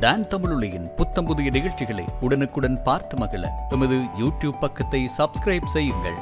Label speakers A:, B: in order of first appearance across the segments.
A: Don தமிழொலியின் புத்தம் புதிய நிகழ்ச்சிகளை உடனுக்குடன் பார்த்து மகிழ எமது யூடியூப் பக்கத்தை சப்ஸ்கிரைப் செய்யுங்கள்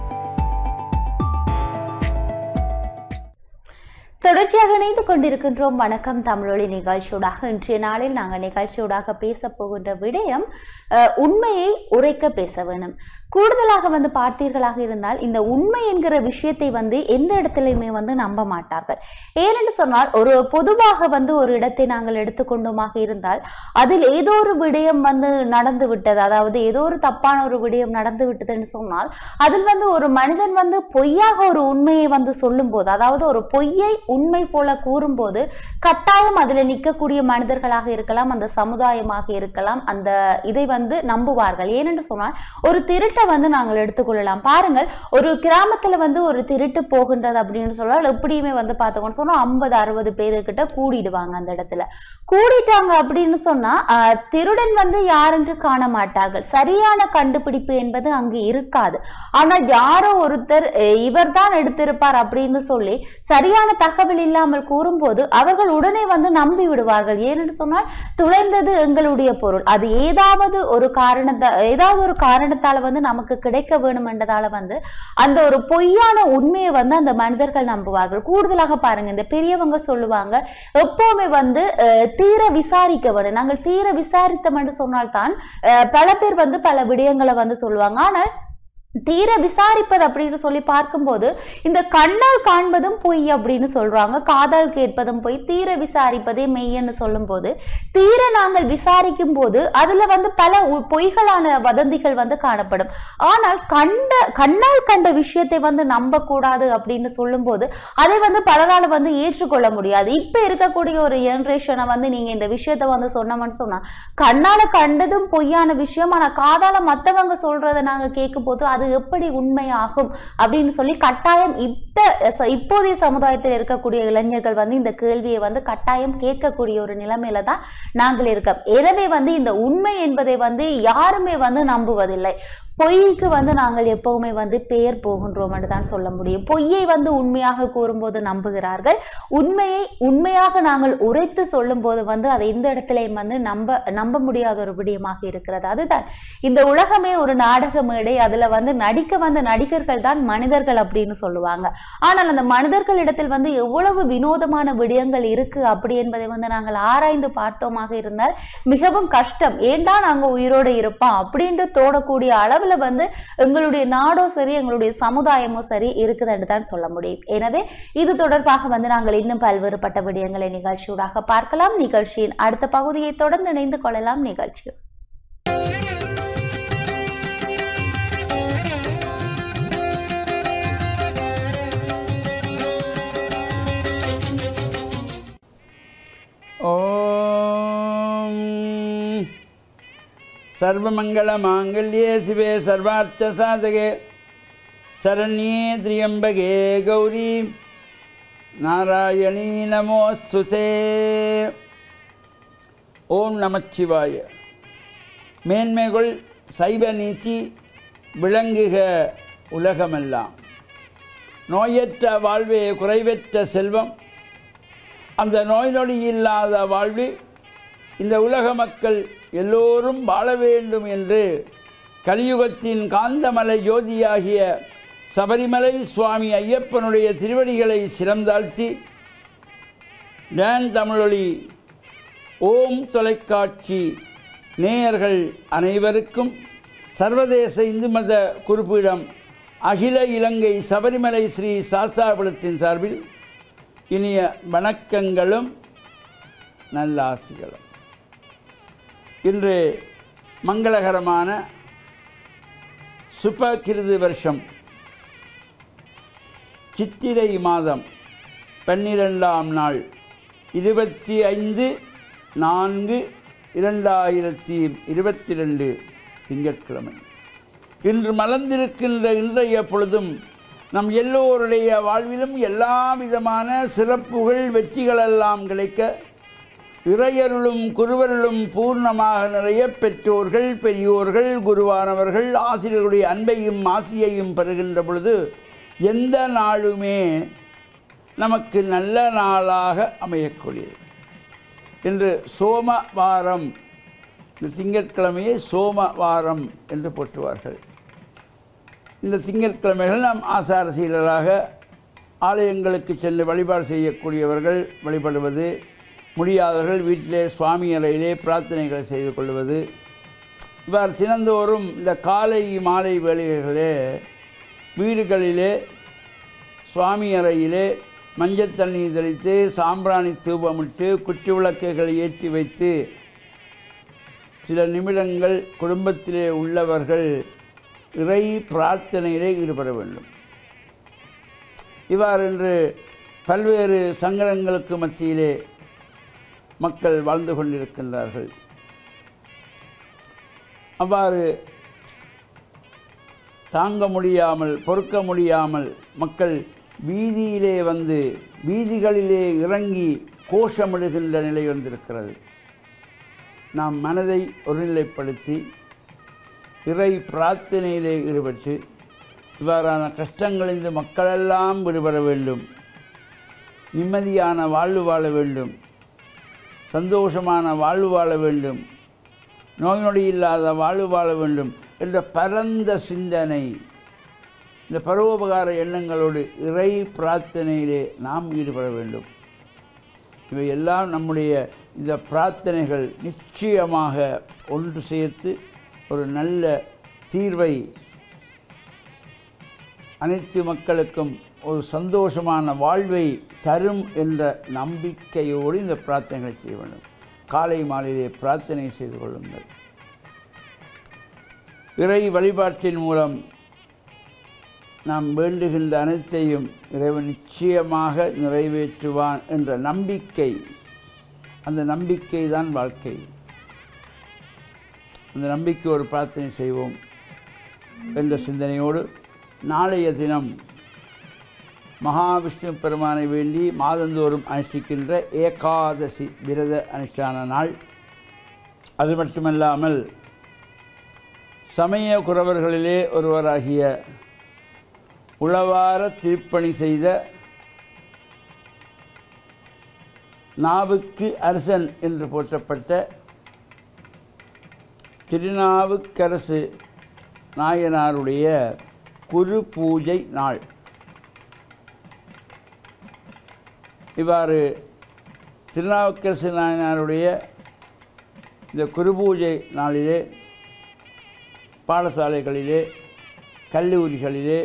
B: தொடர்ச்சியாக இணைந்து கொண்டிருக்கின்றோம் வணக்கம் தமிழொலி நிகழ்ச்சியூடாக இன்றைய நாளில் நாங்கள் நிகழ்ச்சியூடாக பேச போகின்ற விடயம் அஹ், உண்மையை உரைக்க பேச வேணும் கூடுதலாக வந்து பார்த்தீர்களாக இருந்தால் இந்த உண்மை என்கிற விஷயத்தை வந்து எந்த இடத்துலையுமே வந்து நம்ப மாட்டார்கள் ஏனென்று சொன்னால் ஒரு பொதுவாக வந்து ஒரு இடத்தை நாங்கள் எடுத்துக்கொண்டோமாக இருந்தால் அதில் ஏதோ ஒரு விடயம் வந்து நடந்து விட்டது அதாவது ஏதோ ஒரு தப்பான ஒரு விடயம் நடந்து விட்டதுன்னு சொன்னால் அதில் வந்து ஒரு மனிதன் வந்து பொய்யாக ஒரு உண்மையை வந்து சொல்லும்போது அதாவது ஒரு பொய்யை உண்மை போல கூறும்போது கட்டாயம் அதில் நிற்கக்கூடிய மனிதர்களாக இருக்கலாம் அந்த சமுதாயமாக இருக்கலாம் அந்த இதை வந்து நம்புவார்கள் ஏனென்று சொன்னால் ஒரு திருட்டை வந்து நாங்கள் எடுத்துக்கொள்ளலாம் பாருங்கள் ஒரு கிராமத்துல வந்து ஒரு திருட்டு போகின்றது அப்படின்னு சொன்னால் எப்படியுமே வந்து பார்த்தோம்னு சொன்னா ஐம்பது அறுபது பேருக்கிட்ட கூடிடுவாங்க அந்த இடத்துல கூடிட்டாங்க அப்படின்னு சொன்னா ஆஹ், திருடன் வந்து யாரென்று காண மாட்டார்கள் சரியான கண்டுபிடிப்பு என்பது அங்கு இருக்காது ஆனால் யாரோ ஒருத்தர் இவர் தான் எடுத்திருப்பார் அப்படின்னு சொல்லி சரியான தகவல் இல்லாமல் கூறும்போது அவர்கள் உடனே வந்து நம்பி விடுவார்கள் ஏனென்று சொன்னால் துளைந்தது எங்களுடைய பொருள் அது ஏதாவது ஒரு காரணத்தை ஏதாவது ஒரு காரணத்தால வந்து நமக்கு கிடைக்க வேணும் என்றதால வந்து அந்த ஒரு பொய்யான உண்மையை வந்து அந்த மனிதர்கள் நம்புவார்கள் கூடுதலாக பாருங்க இந்த பெரியவங்க சொல்லுவாங்க எப்பவுமே வந்து அஹ், தீர விசாரிக்க வேணும் நாங்கள் தீர விசாரித்தோம் என்று சொன்னால்தான் அஹ், பல பேர் வந்து பல விடயங்களை வந்து சொல்லுவாங்க ஆனால் தீர விசாரிப்பது அப்படின்னு சொல்லி பார்க்கும்போது இந்த கண்ணால் காண்பதும் பொய் அப்படின்னு சொல்றாங்க காதால் கேட்பதும் பொய் தீர விசாரிப்பதே மெய்யன்னு சொல்லும்போது தீர நாங்கள் விசாரிக்கும் போது அதுல வந்து பல உ- பொய்களான வதந்திகள் வந்து காணப்படும் ஆனால் கண்ட கண்ணால் கண்ட விஷயத்தை வந்து நம்பக்கூடாது அப்படின்னு சொல்லும்போது அதை வந்து பலரால வந்து ஏற்றுக்கொள்ள முடியாது இப்ப இருக்கக்கூடிய ஒரு ஜெனரேஷனை வந்து நீங்க இந்த விஷயத்தை வந்து சொன்னோம்னு சொன்னா கண்ணால கண்டதும் பொய்யான விஷயம் ஆனா காதால மத்தவங்க சொல்றதை நாங்க கேட்கும் போது அது எப்படி உண்மையாகும் அப்படின்னு சொல்லி கட்டாயம் இப்ப ச- இப்போதைய சமுதாயத்தில் இருக்கக்கூடிய இளைஞர்கள் வந்து இந்த கேள்வியை வந்து கட்டாயம் கேட்கக்கூடிய ஒரு நிலைமையில தான் நாங்கள் இருக்கோம் எனவே வந்து இந்த உண்மை என்பதை வந்து யாருமே வந்து நம்புவதில்லை பொய்க்கு வந்து நாங்கள் எப்பவுமே வந்து பெயர் போகின்றோம் என்று தான் சொல்ல முடியும் பொய்யை வந்து உண்மையாக கூறும்போது நம்புகிறார்கள் உண்மையை உண்மையாக நாங்கள் உரைத்து சொல்லும்போது வந்து அதை எந்த இடத்துலையும் வந்து நம்ப நம்ப முடியாத ஒரு விடயமாக இருக்கிறது அதுதான் இந்த உலகமே ஒரு நாடக மேடை அதுல வந்து நடிக்க வந்த நடிகர்கள் தான் மனிதர்கள் அப்படின்னு சொல்லுவாங்க ஆனால் அந்த மனிதர்களிடத்தில் வந்து எவ்வளவு வினோதமான விடயங்கள் இருக்கு அப்படி என்பதை வந்து நாங்கள் ஆராய்ந்து பார்த்தோமாக இருந்தால் மிகவும் கஷ்டம் ஏன்டா நாங்க உயிரோடு இருப்போம் அப்படின்ட்டு தோடக்கூடிய அளவுல வந்து எங்களுடைய நாடோ சரி எங்களுடைய சமுதாயமோ சரி இருக்குதுன்னு தான் சொல்ல முடியும் எனவே இது தொடர்பாக வந்து நாங்கள் இன்னும் பல்வேறுபட்ட விடயங்களை நிகழ்ச்சியூடாக பார்க்கலாம் நிகழ்ச்சியின் அடுத்த பகுதியை தொடர்ந்து இணைந்து கொள்ளலாம் நிகழ்ச்சி
C: ॐ सर्वमङ्गलमाङ्गल्ये शिवे सर्वार्थसाधके शरण्ये त्र्यम्बके गौरी नारायणी नमोऽस्तुते ஓம் நமச்சிவாய மேன்மைகள் சைவ நீதி விளங்குக உலகமெல்லாம் நோயற்ற வாழ்வே குறைவற்ற செல்வம் அந்த நோய் நொடி இல்லாத வாழ்வில் இந்த உலக மக்கள் எல்லோரும் வாழ வேண்டும் என்று கலியுகத்தின் காந்தமலை ஜோதியாகிய சபரிமலை சுவாமி ஐயப்பனுடைய திருவடிகளை சிறந்தாழ்த்தி டான் தமிழொலி ஓம் தொலைக்காட்சி நேயர்கள் அனைவருக்கும் சர்வதேச இந்து மத குறிப்பீடம் அகில இலங்கை சபரிமலை ஸ்ரீ சாஸ்தாபுரத்தின் சார்பில் இனிய வணக்கங்களும் நல்லாசிகளும் இன்று மங்களகரமான சுபகிருது வருஷம் சித்திரை மாதம் பன்னிரெண்டாம் நாள் இருபத்தி ஐந்து நான்கு இரண்டாயிரத்தி இருபத்தி ரெண்டு திங்கட்கிழமை இன்று மலர்ந்திருக்கின்ற இன்றைய பொழுதும் நம் எல்லோருடைய வாழ்விலும் எல்லா விதமான சிறப்புகள் வெற்றிகளெல்லாம் கிடைக்க இறையருளும் குருவருளும் பூர்ணமாக நிறைய பெற்றோர்கள் பெரியோர்கள் குருவானவர்கள் ஆசிரியர்களுடைய அன்பையும் ஆசியையும் பெறுகின்ற பொழுது எந்த நாளுமே நமக்கு நல்ல நாளாக அமையக்கூடியது இன்று சோமவாரம் இந்த திங்கட்கிழமையை சோமவாரம் என்று போற்றுவார்கள் இந்த திங்கட்கிழமைகள் நாம் ஆசார சீலராக ஆலயங்களுக்கு சென்று வழிபாடு செய்யக்கூடியவர்கள் வழிபடுவது முடியாதவர்கள் வீட்டிலே சுவாமி அறையிலே பிரார்த்தனைகளை செய்து கொள்வது இவ்வாறு தினந்தோறும் இந்த காலை மாலை வேளைகளிலே வீடுகளிலே சுவாமி அறையிலே மஞ்சள் தண்ணீர் தெளித்து சாம்பிராணி தூபமிட்டு குச்சி விளக்குகளை ஏற்றி வைத்து சில நிமிடங்கள் குடும்பத்திலே உள்ளவர்கள் இறை பிரார்த்தனையிலே ஈடுபட வேண்டும் இவ்வாறு இன்று பல்வேறு சங்கடங்களுக்கு மத்தியிலே மக்கள் வாழ்ந்து கொண்டிருக்கின்றார்கள் அவ்வாறு தாங்க முடியாமல் பொறுக்க முடியாமல் மக்கள் வீதியிலே வந்து வீதிகளிலே இறங்கி கோஷமிடுகின்ற நிலை வந்திருக்கிறது நாம் மனதை ஒருநிலைப்படுத்தி இறை பிரார்த்தனையிலே ஈடுபட்டு இவ்வாறான கஷ்டங்களிலிருந்து மக்களெல்லாம் விடுபட வேண்டும் நிம்மதியான வாழ்வு வாழ வேண்டும் சந்தோஷமான வாழ்வு வாழ வேண்டும் நோய் நொடி இல்லாத வாழ்வு வாழ வேண்டும் என்ற பரந்த சிந்தனை இந்த பரோபகார எண்ணங்களோடு இறை பிரார்த்தனையிலே நாம் ஈடுபட வேண்டும் இவை எல்லாம் நம்முடைய இந்த பிரார்த்தனைகள் நிச்சயமாக ஒன்று சேர்த்து ஒரு நல்ல தீர்வை அனைத்து மக்களுக்கும் ஒரு சந்தோஷமான வாழ்வை தரும் என்ற நம்பிக்கையோடு இந்த பிரார்த்தனைகளை செய்ய வேண்டும் காலை மாலையிலே பிரார்த்தனை செய்து கொள்ளுங்கள் இறை வழிபாட்டின் மூலம் நாம் வேண்டுகின்ற அனைத்தையும் இறைவன் நிச்சயமாக நிறைவேற்றுவான் என்ற நம்பிக்கை அந்த நம்பிக்கை தான் வாழ்க்கை அந்த நம்பிக்கையோடு பிரார்த்தனை செய்வோம் என்ற சிந்தனையோடு நாளைய தினம் மகாவிஷ்ணு பெருமானை வேண்டி மாதந்தோறும் அனுஷ்டிக்கின்ற ஏகாதசி விரத அனுஷ்டான நாள் அது மட்டுமல்லாமல் சமய குறவர்களிலே ஒருவராகிய உளவார திருப்பணி செய்த நாவுக்கு அரசன் என்று போற்றப்பட்ட திருநாவுக்கரசு நாயனாருடைய குரு பூஜை நாள் இவ்வாறு திருநாவுக்கரசு நாயனாருடைய இந்த குரு பூஜை நாளிலே பாடசாலைகளிலே கல்லூரிகளிலே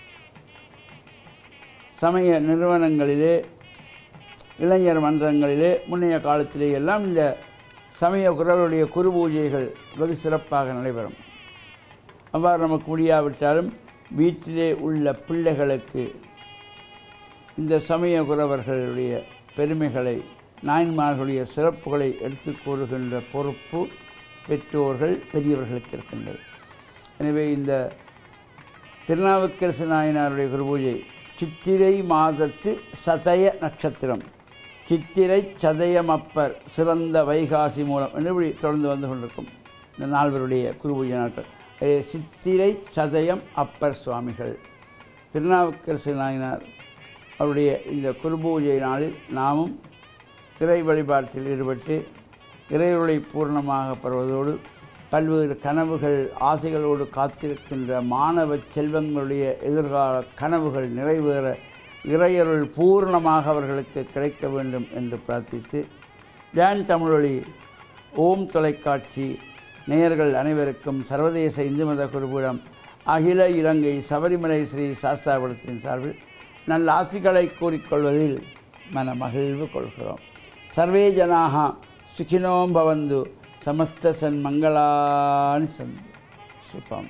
C: சமய நிறுவனங்களிலே இளைஞர் மன்றங்களிலே முன்னைய காலத்திலே எல்லாம் இந்த சமய குரலுடைய குரு பூஜைகள் வெகு சிறப்பாக நடைபெறும் அவ்வாறு நமக்கு முடியாவிட்டாலும் வீட்டிலே உள்ள பிள்ளைகளுக்கு இந்த சமய குறவர்களுடைய பெருமைகளை நாயன்மார்களுடைய சிறப்புகளை எடுத்து கூறுகின்ற பொறுப்பு பெற்றோர்கள் பெரியவர்களுக்கு இருக்கின்றது எனவே இந்த திருநாவுக்கரசு நாயனாருடைய குருபூஜை சித்திரை மாதத்து சதய நட்சத்திரம் சித்திரை சதயமப்பர் சிறந்த வைகாசி மூலம் என்று இப்படி தொடர்ந்து வந்து கொண்டிருக்கும் இந்த நால்வருடைய குருபூஜை நாட்கள் அதிலே சித்திரை சதயம் அப்பர் சுவாமிகள் திருநாவுக்கரசு நாயனார் அவருடைய இந்த குருபூஜை நாளில் நாமும் இறை வழிபாட்டில் ஈடுபட்டு இறைவருளை பூர்ணமாக பெறுவதோடு பல்வேறு கனவுகள் ஆசைகளோடு காத்திருக்கின்ற மாணவ செல்வங்களுடைய எதிர்கால கனவுகள் நிறைவேற இறையருள் பூர்ணமாக அவர்களுக்கு கிடைக்க வேண்டும் என்று பிரார்த்தித்து டான் தமிழொலி ஓம் தொலைக்காட்சி நேயர்கள் அனைவருக்கும் சர்வதேச இந்து மத குருபீடம் அகில இலங்கை சபரிமலை ஸ்ரீ சாஸ்தாபுரத்தின் சார்பில் நல்ல ஆசிகளை கூறிக்கொள்வதில் மன மகிழ்வு கொள்கிறோம் சர்வே ஜனாக சுகினோம் பவந்து சமஸ்த சன்மங்களானி சந்து சுபம்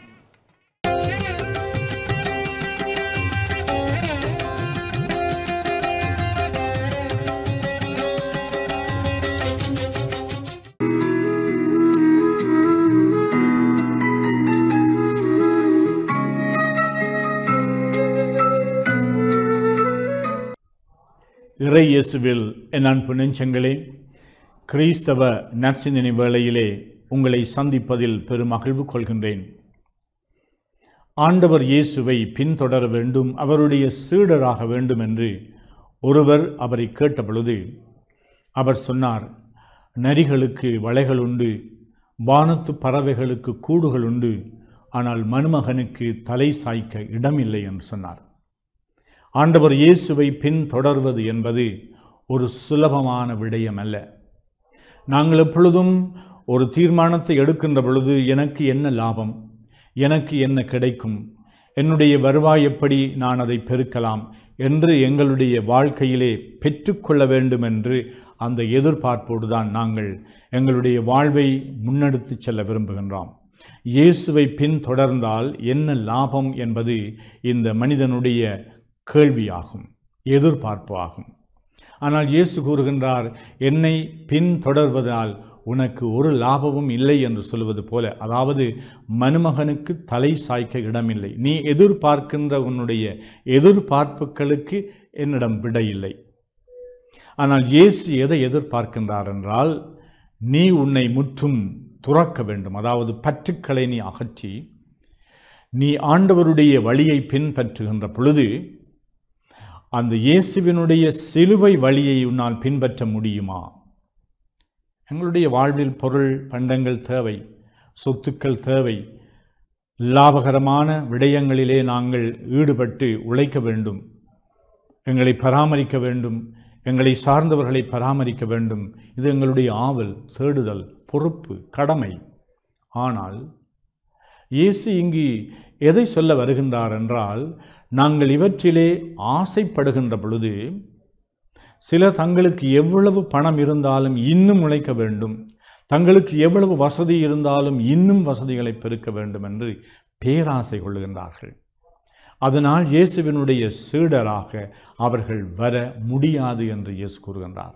D: இறை இயேசுவில் என் அன்பு நெஞ்சங்களே கிறிஸ்தவ நற்சிந்தனை வேளையிலே உங்களை சந்திப்பதில் பெருமகிழ்வு கொள்கின்றேன் ஆண்டவர் இயேசுவை பின்தொடர வேண்டும் அவருடைய சீடராக வேண்டும் என்று ஒருவர் அவரை கேட்டபொழுது அவர் சொன்னார் நரிகளுக்கு வலைகள் உண்டு வானத்து பறவைகளுக்கு கூடுகள் உண்டு ஆனால் மருமகனுக்கு தலை சாய்க்க இடமில்லை என்று சொன்னார் ஆண்டவர் இயேசுவை பின்தொடர்வது என்பது ஒரு சுலபமான விடயம் அல்ல நாங்கள் எப்பொழுதும் ஒரு தீர்மானத்தை எடுக்கின்ற பொழுது எனக்கு என்ன லாபம் எனக்கு என்ன கிடைக்கும் என்னுடைய வருவாய் எப்படி நான் அதை பெருக்கலாம் என்று எங்களுடைய வாழ்க்கையிலே பெற்றுக்கொள்ள வேண்டும் என்று அந்த எதிர்பார்ப்போடு தான் நாங்கள் எங்களுடைய வாழ்வை முன்னெடுத்து செல்ல விரும்புகின்றோம் இயேசுவை பின்தொடர்ந்தால் என்ன லாபம் என்பது இந்த மனிதனுடைய கேள்வியாகும் எதிர்பார்ப்பு ஆகும் ஆனால் இயேசு கூறுகின்றார் என்னை பின்தொடர்வதால் உனக்கு ஒரு லாபமும் இல்லை என்று சொல்வது போல அதாவது மருமகனுக்கு தலை சாய்க்க இடமில்லை நீ எதிர்பார்க்கின்ற உன்னுடைய எதிர்பார்ப்புகளுக்கு என்னிடம் விடை இல்லை ஆனால் இயேசு எதை எதிர்பார்க்கின்றார் என்றால் நீ உன்னை முற்றும் துறக்க வேண்டும் அதாவது பற்றுக்களை நீ அகற்றி நீ ஆண்டவருடைய வழியை பின்பற்றுகின்ற பொழுது அந்த இயேசுவினுடைய சிலுவை வழியை உன்னால் பின்பற்ற முடியுமா எங்களுடைய வாழ்வில் பொருள் பண்டங்கள் தேவை சொத்துக்கள் தேவை லாபகரமான விடயங்களிலே நாங்கள் ஈடுபட்டு உழைக்க வேண்டும் எங்களை பராமரிக்க வேண்டும் எங்களை சார்ந்தவர்களை பராமரிக்க வேண்டும் இது எங்களுடைய ஆவல் தேடுதல் பொறுப்பு கடமை ஆனால் இயேசு இங்கு எதை சொல்ல வருகின்றார் என்றால் நாங்கள் இவற்றிலே ஆசைப்படுகின்ற பொழுது சிலர் தங்களுக்கு எவ்வளவு பணம் இருந்தாலும் இன்னும் உழைக்க வேண்டும் தங்களுக்கு எவ்வளவு வசதி இருந்தாலும் இன்னும் வசதிகளை பெருக்க வேண்டும் என்று பேராசை கொள்ளுகின்றார்கள் அதனால் இயேசுவினுடைய சீடராக அவர்கள் வர முடியாது என்று இயேசு கூறுகின்றார்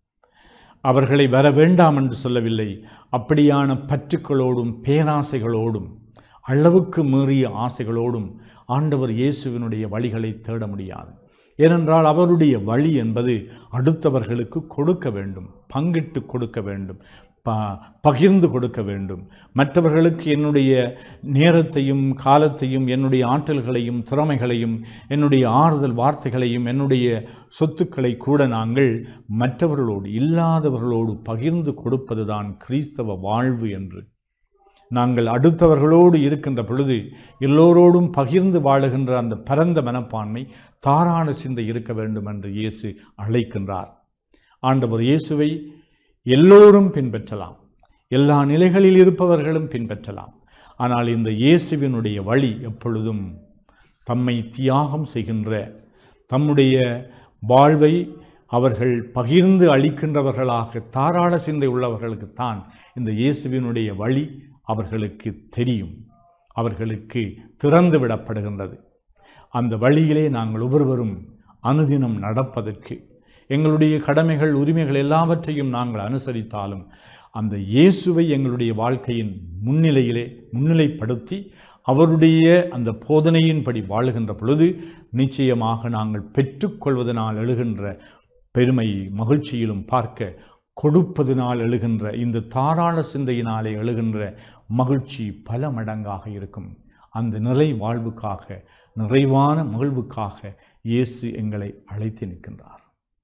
D: அவர்களை வர வேண்டாம் என்று சொல்லவில்லை அப்படியான பற்றுக்களோடும் பேராசைகளோடும் அளவுக்கு மீறிய ஆசைகளோடும் ஆண்டவர் இயேசுவினுடைய வழிகளை தேட முடியாது ஏனென்றால் அவருடைய வழி என்பது அடுத்தவர்களுக்கு கொடுக்க வேண்டும் பங்கிட்டு கொடுக்க வேண்டும் ப பகிர்ந்து கொடுக்க வேண்டும் மற்றவர்களுக்கு என்னுடைய நேரத்தையும் காலத்தையும் என்னுடைய ஆற்றல்களையும் திறமைகளையும் என்னுடைய ஆறுதல் வார்த்தைகளையும் என்னுடைய சொத்துக்களை கூட நாங்கள் மற்றவர்களோடு இல்லாதவர்களோடு பகிர்ந்து கொடுப்பதுதான் கிறிஸ்தவ வாழ்வு என்று நாங்கள் அடுத்தவர்களோடு இருக்கின்ற பொழுது எல்லோரோடும் பகிர்ந்து வாழுகின்ற அந்த பரந்த மனப்பான்மை தாராள சிந்தை இருக்க வேண்டும் என்று இயேசு அழைக்கின்றார் ஆண்டவர் இயேசுவை எல்லோரும் பின்பற்றலாம் எல்லா நிலைகளில் இருப்பவர்களும் பின்பற்றலாம் ஆனால் இந்த இயேசுவினுடைய வழி எப்பொழுதும் தம்மை தியாகம் செய்கின்ற தம்முடைய வாழ்வை அவர்கள் பகிர்ந்து அளிக்கின்றவர்களாக தாராள சிந்தை உள்ளவர்களுக்குத்தான் இந்த இயேசுவினுடைய வழி அவர்களுக்கு தெரியும் அவர்களுக்கு திறந்து விடப்படுகின்றது அந்த வழியிலே நாங்கள் ஒவ்வொருவரும் அனுதினம் நடப்பதற்கு எங்களுடைய கடமைகள் உரிமைகள் எல்லாவற்றையும் நாங்கள் அனுசரித்தாலும் அந்த இயேசுவை எங்களுடைய வாழ்க்கையின் முன்னிலையிலே முன்னிலைப்படுத்தி அவருடைய அந்த போதனையின்படி வாழுகின்ற பொழுது நிச்சயமாக நாங்கள் பெற்றுக்கொள்வதனால் எழுகின்ற பெருமை மகிழ்ச்சியிலும் பார்க்க கொடுப்பதனால் எழுகின்ற இந்த தாராள சிந்தையினாலே எழுகின்ற மகிழ்ச்சி பல மடங்காக இருக்கும் அந்த நிலை வாழ்வுக்காக நிறைவான மகிழ்வுக்காக இயேசு எங்களை அழைத்து நிற்கின்றார்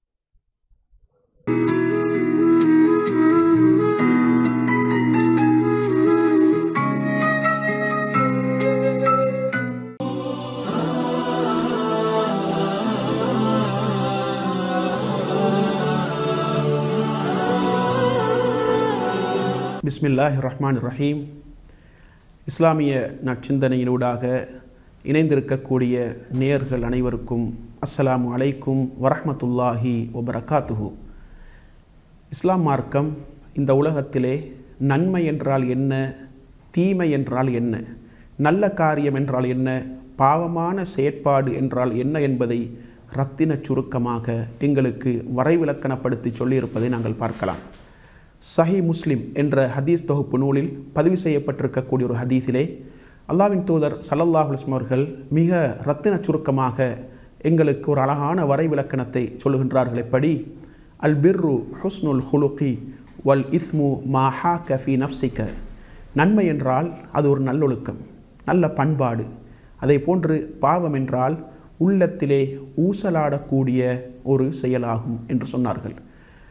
E: பிஸ்மில்லாஹ் ரஹ்மான் ரஹீம் இஸ்லாமிய நற்சிந்தனையினூடாக இணைந்திருக்கக்கூடிய நேயர்கள் அனைவருக்கும் அஸ்ஸலாமு அலைக்கும் வரஹ்மத்துல்லாஹி வபரகாத்துஹு இஸ்லாம் மார்க்கம் இந்த உலகத்திலே நன்மை என்றால் என்ன தீமை என்றால் என்ன நல்ல காரியம் என்றால் என்ன பாவமான செயற்பாடு என்றால் என்ன என்பதை ரத்தின சுருக்கமாக எங்களுக்கு வரைவிலக்கணப்படுத்தி சொல்லியிருப்பதை நாங்கள் பார்க்கலாம் சஹி முஸ்லிம் என்ற ஹதீஸ் தொகுப்பு நூலில் பதிவு செய்யப்பட்டிருக்கக்கூடிய ஒரு ஹதீஸிலே அல்லாவின் தூதர் சல்லல்லாஹ் அலுவலம் அவர்கள் மிக ரத்தின சுருக்கமாக எங்களுக்கு ஒரு அழகான வரைவிலக்கணத்தை சொல்லுகின்றார்கள் எப்படி அல் பிர்ரு ஹுஸ்னுல் ஹுலுகி வல் இஸ்மு மாஹா கஃபி நப்சிக்க நன்மை என்றால் அது ஒரு நல்லொழுக்கம் நல்ல பண்பாடு அதை போன்று பாவம் என்றால் உள்ளத்திலே ஊசலாடக்கூடிய ஒரு செயலாகும் என்று சொன்னார்கள்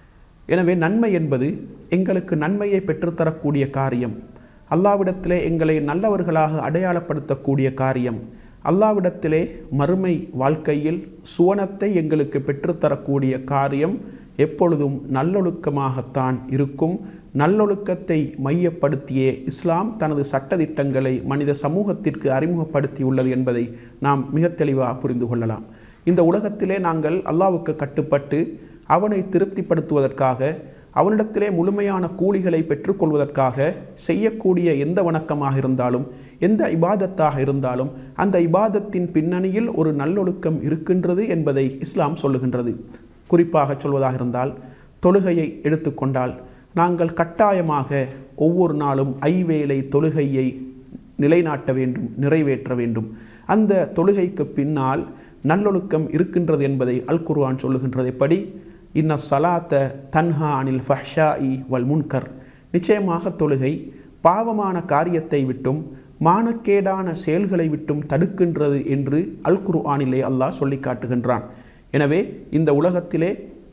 E: எனவே நன்மை என்பது எங்களுக்கு நன்மையை பெற்றுத்தரக்கூடிய காரியம் அல்லாவிடத்திலே எங்களை நல்லவர்களாக அடையாளப்படுத்தக்கூடிய காரியம் அல்லாவிடத்திலே மறுமை வாழ்க்கையில் சுவனத்தை எங்களுக்கு பெற்றுத்தரக்கூடிய காரியம் எப்பொழுதும் நல்லொழுக்கமாகத்தான் இருக்கும் நல்லொழுக்கத்தை மையப்படுத்தியே இஸ்லாம் தனது சட்டதிட்டங்களை மனித சமூகத்திற்கு அறிமுகப்படுத்தியுள்ளது என்பதை நாம் மிக தெளிவாக புரிந்து கொள்ளலாம் இந்த உலகத்திலே நாங்கள் அல்லாவுக்கு கட்டுப்பட்டு அவனை திருப்திப்படுத்துவதற்காக அவனிடத்திலே முழுமையான கூலிகளை பெற்றுக்கொள்வதற்காக செய்யக்கூடிய எந்த வணக்கமாக இருந்தாலும் எந்த இபாதத்தாக இருந்தாலும் அந்த இபாதத்தின் பின்னணியில் ஒரு நல்லொழுக்கம் இருக்கின்றது என்பதை இஸ்லாம் சொல்லுகின்றது குறிப்பாக சொல்வதாக இருந்தால் தொழுகையை எடுத்துக்கொண்டால் நாங்கள் கட்டாயமாக ஒவ்வொரு நாளும் ஐவேளை தொழுகையை நிலைநாட்ட வேண்டும் நிறைவேற்ற வேண்டும் அந்த தொழுகைக்கு பின்னால் நல்லொழுக்கம் இருக்கின்றது என்பதை அல் குர்ஆன் சொல்லுகின்றது எப்படி இன்ன சலாத்த தன்ஹா அனில் ஃபஹ்ஷாஇ வல் முன்கர் நிச்சயமாக தொழுகை பாவமான காரியத்தை விட்டும் மானக்கேடான செயல்களை விட்டும் தடுக்கின்றது என்று அல் குர்ஆனிலே அல்லாஹ் சொல்லி காட்டுகின்றான் எனவே இந்த உலகத்திலே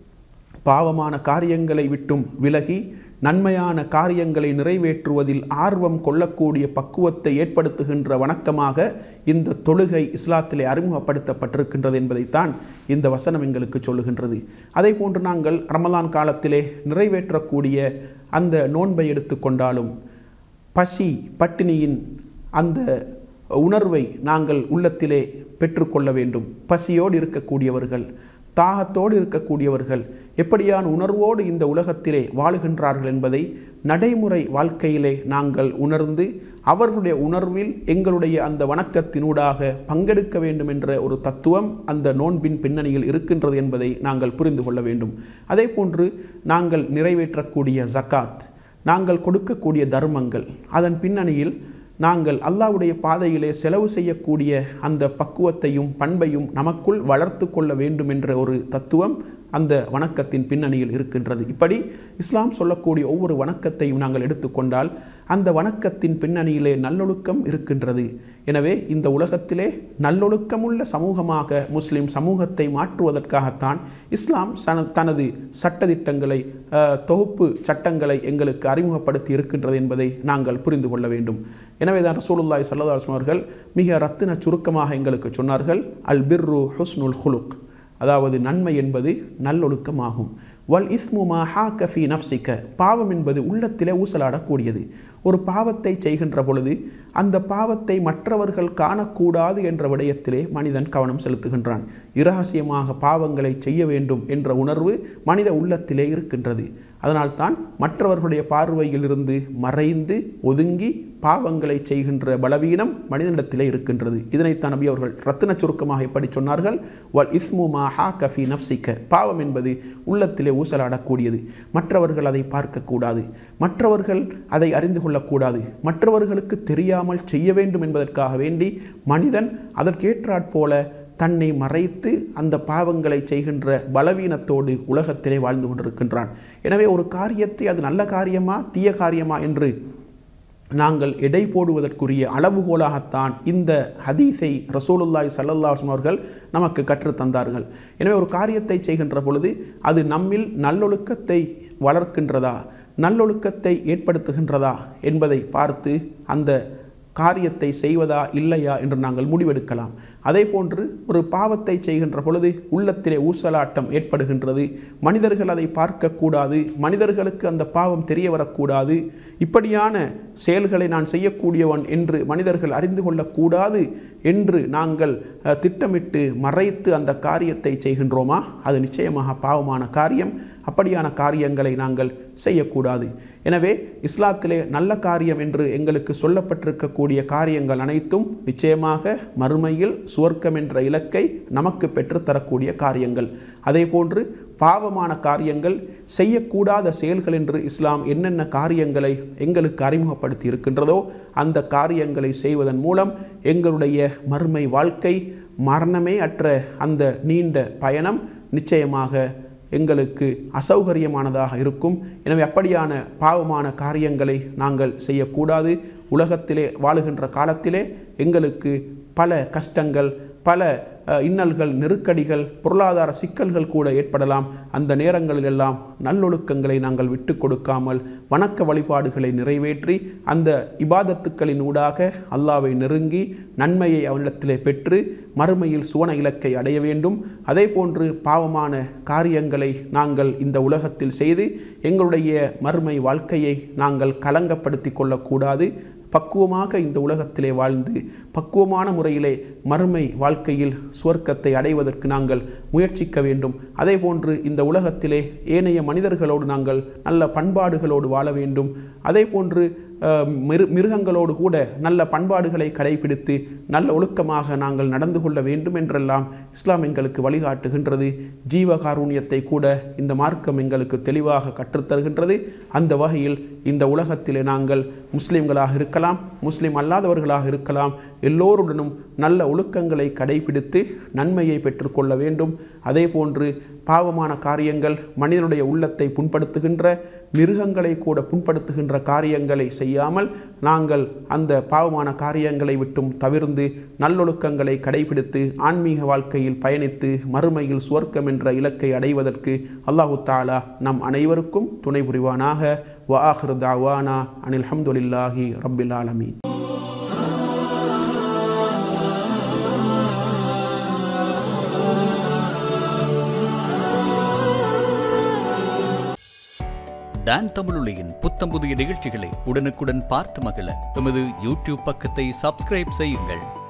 E: பாவமான காரியங்களை விட்டும் விலகி நன்மையான காரியங்களை நிறைவேற்றுவதில் ஆர்வம் கொள்ளக்கூடிய பக்குவத்தை ஏற்படுத்துகின்ற வணக்கமாக இந்த தொழுகை இஸ்லாத்திலே அறிமுகப்படுத்தப்பட்டிருக்கின்றது என்பதைத்தான் இந்த வசனம் எங்களுக்கு சொல்லுகின்றது அதே போன்று நாங்கள் ரமலான் காலத்திலே நிறைவேற்றக்கூடிய அந்த நோன்பை எடுத்துக்கொண்டாலும் பசி பட்டினியின் அந்த உணர்வை நாங்கள் உள்ளத்திலே பெற்றுக்கொள்ள வேண்டும் பசியோடு இருக்கக்கூடியவர்கள் தாகத்தோடு இருக்கக்கூடியவர்கள் எப்படியான உணர்வோடு இந்த உலகத்திலே வாழுகின்றார்கள் என்பதை நடைமுறை வாழ்க்கையிலே நாங்கள் உணர்ந்து அவர்களுடைய உணர்வில் எங்களுடைய அந்த வணக்கத்தினூடாக பங்கெடுக்க வேண்டும் என்ற ஒரு தத்துவம் அந்த நோன்பின் பின்னணியில் இருக்கின்றது என்பதை நாங்கள் புரிந்து கொள்ள வேண்டும் அதே போன்று நாங்கள் நிறைவேற்றக்கூடிய ஜக்காத் நாங்கள் கொடுக்கக்கூடிய தர்மங்கள் அதன் பின்னணியில் நாங்கள் அல்லாவுடைய பாதையிலே செலவு செய்யக்கூடிய அந்த பக்குவத்தையும் பண்பையும் நமக்குள் வளர்த்து கொள்ள வேண்டும் என்ற ஒரு தத்துவம் அந்த வணக்கத்தின் பின்னணியில் இருக்கின்றது இப்படி இஸ்லாம் சொல்லக்கூடிய ஒவ்வொரு வணக்கத்தையும் நாங்கள் எடுத்துக்கொண்டால் அந்த வணக்கத்தின் பின்னணியிலே நல்லொழுக்கம் இருக்கின்றது எனவே இந்த உலகத்திலே நல்லொழுக்கமுள்ள சமூகமாக முஸ்லிம் சமூகத்தை மாற்றுவதற்காகத்தான் இஸ்லாம் சன தனது சட்டதிட்டங்களை அஹ், தொகுப்பு சட்டங்களை எங்களுக்கு அறிமுகப்படுத்தி இருக்கின்றது என்பதை நாங்கள் புரிந்து கொள்ள வேண்டும் எனவே தான் ரசூலுல்லாய் சல்லதாஸ்லம் அவர்கள் மிக ரத்தின சுருக்கமாக எங்களுக்கு சொன்னார்கள் அல் பிர்ரு ஹுஸ்னுல் ஹுலுக் அதாவது நன்மை என்பது நல்லொழுக்கமாகும் வல் இஸ்மு மா ஹாக்க ஃபி நஃப்சிக்க பாவம் என்பது உள்ளத்திலே ஊசலாடக்கூடியது ஒரு பாவத்தை செய்கின்ற பொழுது அந்த பாவத்தை மற்றவர்கள் காணக்கூடாது என்ற விடயத்திலே மனிதன் கவனம் செலுத்துகின்றான் இரகசியமாக பாவங்களை செய்ய வேண்டும் என்ற உணர்வு மனித உள்ளத்திலே இருக்கின்றது அதனால்தான் மற்றவர்களுடைய பார்வையிலிருந்து மறைந்து ஒதுங்கி பாவங்களை செய்கின்ற பலவீனம் மனிதனிடத்திலே இருக்கின்றது இதனைத்தான் நபி அவர்கள் ரத்தின சுருக்கமாக எப்படி சொன்னார்கள் வல் இஸ்மு மா ஹா கஃபி நஃப்சிக்க பாவம் என்பது உள்ளத்திலே ஊசலாடக்கூடியது மற்றவர்கள் அதை பார்க்கக்கூடாது மற்றவர்கள் அதை அறிந்து கொள்ளக்கூடாது மற்றவர்களுக்கு தெரியாமல் செய்ய வேண்டும் என்பதற்காக வேண்டி மனிதன் அதற்கேற்றாற்போல தன்னை மறைத்து அந்த பாவங்களை செய்கின்ற பலவீனத்தோடு உலகத்திலே வாழ்ந்து கொண்டிருக்கின்றான் எனவே ஒரு காரியத்தை அது நல்ல காரியமா தீய காரியமா என்று நாங்கள் எடை போடுவதற்குரிய அளவுகோலாகத்தான் இந்த ஹதீஸை ரசூலுல்லாய் சல்லல்லாஹும் அவர்கள் நமக்கு கற்றுத்தந்தார்கள் எனவே ஒரு காரியத்தை செய்கின்ற பொழுது அது நம்மில் நல்லொழுக்கத்தை வளர்க்கின்றதா நல்லொழுக்கத்தை ஏற்படுத்துகின்றதா என்பதை பார்த்து அந்த காரியத்தை செய்வதா இல்லையா என்று நாங்கள் முடிவெடுக்கலாம் அதே போன்று ஒரு பாவத்தை செய்கின்ற பொழுது உள்ளத்திலே ஊசலாட்டம் ஏற்படுகின்றது மனிதர்கள் அதை பார்க்கக்கூடாது மனிதர்களுக்கு அந்த பாவம் தெரிய வரக்கூடாது இப்படியான செயல்களை நான் செய்யக்கூடியவன் என்று மனிதர்கள் அறிந்து கொள்ளக்கூடாது என்று நாங்கள் அஹ், திட்டமிட்டு மறைத்து அந்த காரியத்தை செய்கின்றோமா அது நிச்சயமாக பாவமான காரியம் அப்படியான காரியங்களை நாங்கள் செய்யக்கூடாது எனவே இஸ்லாத்திலே நல்ல காரியம் என்று எங்களுக்கு சொல்லப்பட்டிருக்கக்கூடிய காரியங்கள் அனைத்தும் நிச்சயமாக மறுமையில் சுவர்க்கம் என்ற இலக்கை நமக்கு பெற்றுத்தரக்கூடிய காரியங்கள் அதே போன்று பாவமான காரியங்கள் செய்யக்கூடாத செயல்கள் என்று இஸ்லாம் என்னென்ன காரியங்களை எங்களுக்கு அறிமுகப்படுத்தி இருக்கின்றதோ அந்த காரியங்களை செய்வதன் மூலம் எங்களுடைய மறுமை வாழ்க்கை மரணமே அற்ற அந்த நீண்ட பயணம் நிச்சயமாக எங்களுக்கு அசௌகரியமானதாக இருக்கும் எனவே அப்படியான பாவமான காரியங்களை நாங்கள் செய்யக்கூடாது உலகத்திலே வாழுகின்ற காலத்திலே எங்களுக்கு பல கஷ்டங்கள் பல அஹ், இன்னல்கள் நெருக்கடிகள் பொருளாதார சிக்கல்கள் கூட ஏற்படலாம் அந்த நேரங்களிலெல்லாம் நல்லொழுக்கங்களை நாங்கள் விட்டு கொடுக்காமல் வணக்க வழிபாடுகளை நிறைவேற்றி அந்த இபாதத்துக்களின் ஊடாக அல்லாவை நெருங்கி நன்மையை அவனிடத்திலே பெற்று மறுமையில் சுவன இலக்கை அடைய வேண்டும் அதே போன்று பாவமான காரியங்களை நாங்கள் இந்த உலகத்தில் செய்து எங்களுடைய மறுமை வாழ்க்கையை நாங்கள் கலங்கப்படுத்தி கொள்ளக்கூடாது பக்குவமாக இந்த உலகத்திலே வாழ்ந்து பக்குவமான முறையிலே மறுமை வாழ்க்கையில் சுவர்க்கத்தை அடைவதற்கு நாங்கள் முயற்சிக்க வேண்டும் அதே போன்று இந்த உலகத்திலே ஏனைய மனிதர்களோடு நாங்கள் நல்ல பண்பாடுகளோடு வாழ வேண்டும் அதே போன்று அஹ், மிரு மிருகங்களோடு கூட நல்ல பண்பாடுகளை கடைபிடித்து நல்ல ஒழுக்கமாக நாங்கள் நடந்து கொள்ள வேண்டும் என்றெல்லாம் இஸ்லாம் எங்களுக்கு வழிகாட்டுகின்றது ஜீவகாருண்யத்தை கூட இந்த மார்க்கம் எங்களுக்கு தெளிவாக கற்றுத்தருகின்றது அந்த வகையில் இந்த உலகத்திலே நாங்கள் முஸ்லிம்களாக இருக்கலாம் முஸ்லிம் அல்லாதவர்களாக இருக்கலாம் எல்லோருடனும் நல்ல ஒழுக்கங்களை கடைபிடித்து நன்மையை பெற்றுக்கொள்ள வேண்டும் அதே போன்று பாவமான காரியங்கள் மனிதனுடைய உள்ளத்தை புண்படுத்துகின்ற மிருகங்களை கூட புண்படுத்துகின்ற காரியங்களை செய்யாமல் நாங்கள் அந்த பாவமான காரியங்களை விட்டும் தவிர்ந்து நல்லொழுக்கங்களை கடைபிடித்து ஆன்மீக வாழ்க்கையில் பயணித்து மறுமையில் சுவர்க்கம் என்ற இலக்கை அடைவதற்கு அல்லாஹு தாலா நம் அனைவருக்கும் துணை புரிவானாக வ ஆஹிர் தாவானா அனில் ஹம்துலில்லாஹி ரப்பில் ஆலமீன்
A: டான் தமிழொலியின் புத்தம் புதிய நிகழ்ச்சிகளை உடனுக்குடன் பார்த்து மகிழ எமது யூடியூப் பக்கத்தை சப்ஸ்கிரைப் செய்யுங்கள்